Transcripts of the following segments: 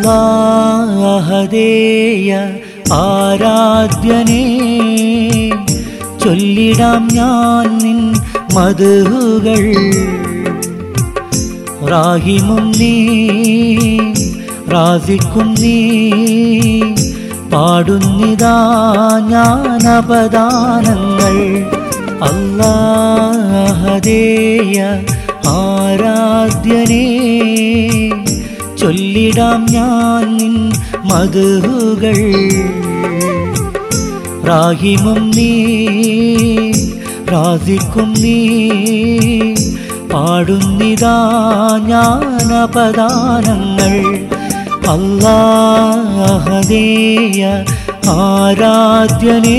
അല്ലാഹദേയ ആരാധ്യനേ ചൊല്ലിടാം ഞാൻ നിൻ മധുകൾ റാഹിമും നീ റാസിക്കും നീ പാടുന്നിതാ ഞാൻ അപദാനങ്ങൾ അല്ലാഹദേയ ആരാധ്യനേ ചൊല്ലിടാം ഞാൻ നിൻ മധുകൾ റാഹിമും നീ റാസിക്കും നീ പാടുന്നിതാ ഞാൻ അപദാനങ്ങൾ അല്ലാഹദേയ ആരാധ്യനേ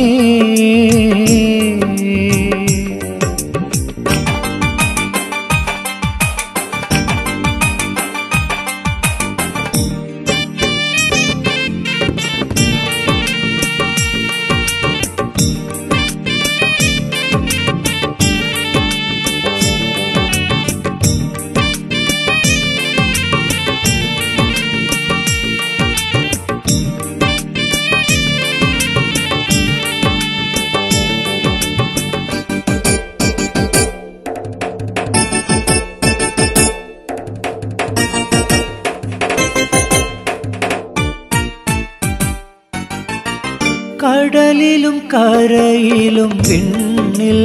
കടലിലും കരയിലും വിണ്ണിൽ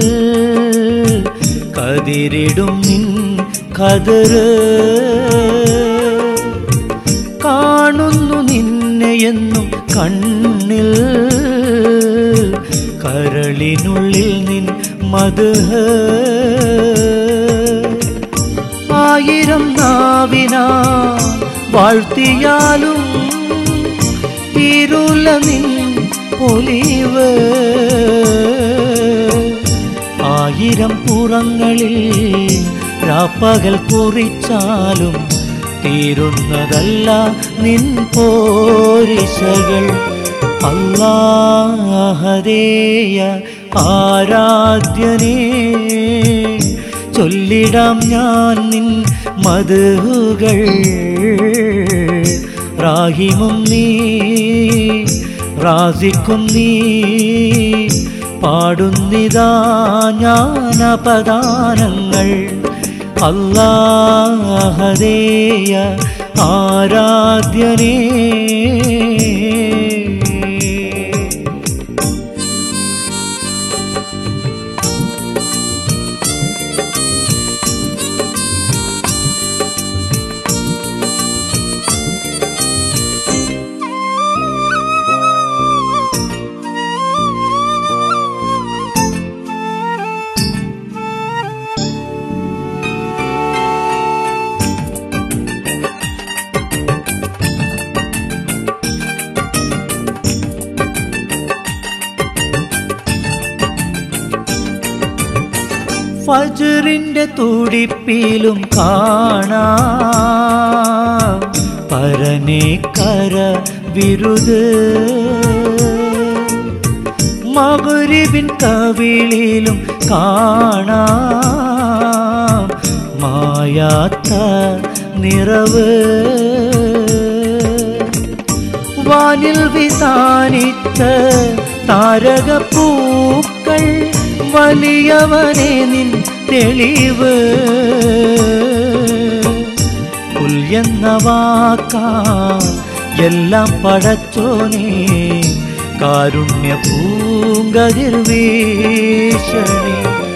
കതിരിടും നിൻ കതിര് കാണുന്നു നിന്നെ എന്നും കണ്ണിൽ കരളിനുള്ളിൽ നിൻ മധു ആയിരം നാവിനാ വാഴ്ത്തിയാലും തീരുല നിൻ പൊലിവ് ആയിരം പുറങ്ങളിൽ രാപ്പകൽ കുറിച്ചാലും തീരുന്നതല്ല നിൻ പോരിശകൾ അല്ലാഹദേയ ആരാധ്യനേ ചൊല്ലിടാം ഞാൻ നിൻ മധുകൾ റാഹിമും നീ റാസിക്കും നീ പാടുന്നിതാ ജ്ഞാനപദാനങ്ങൾ അല്ലാഹദേയ ആരാധ്യനേ ഫജറിന്റെ തുടിപ്പിലും കാണാം പരനെ കര വിരുത് മകുരിവിൻ കവിളിലും കാണാം മായാത്ത നിറവ് വാനിൽ വിതാനിച്ച താരകപ്പൂക്കൾ വലിയവനെ നിൻ തെളിവ് പുൽ എന്ന വാക്കാ എല്ലാം പടച്ചോനെ കാരുണ്യ പൂങ്കതിർ വീശണി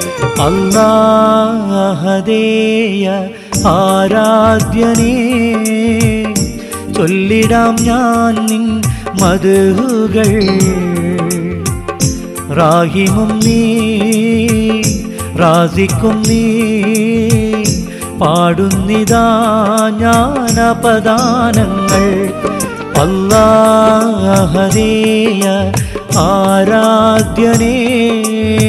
അല്ലാഹദേയ ആരാധ്യനേ ചൊല്ലിടാം ഞാൻ നിൻ മധുകൾ റാഹിമും നീ റാസിക്കും നീ പാടുന്നിതാ ജ്ഞാനപദാനങ്ങൾ അല്ലാഹദേയ ആരാധ്യനേ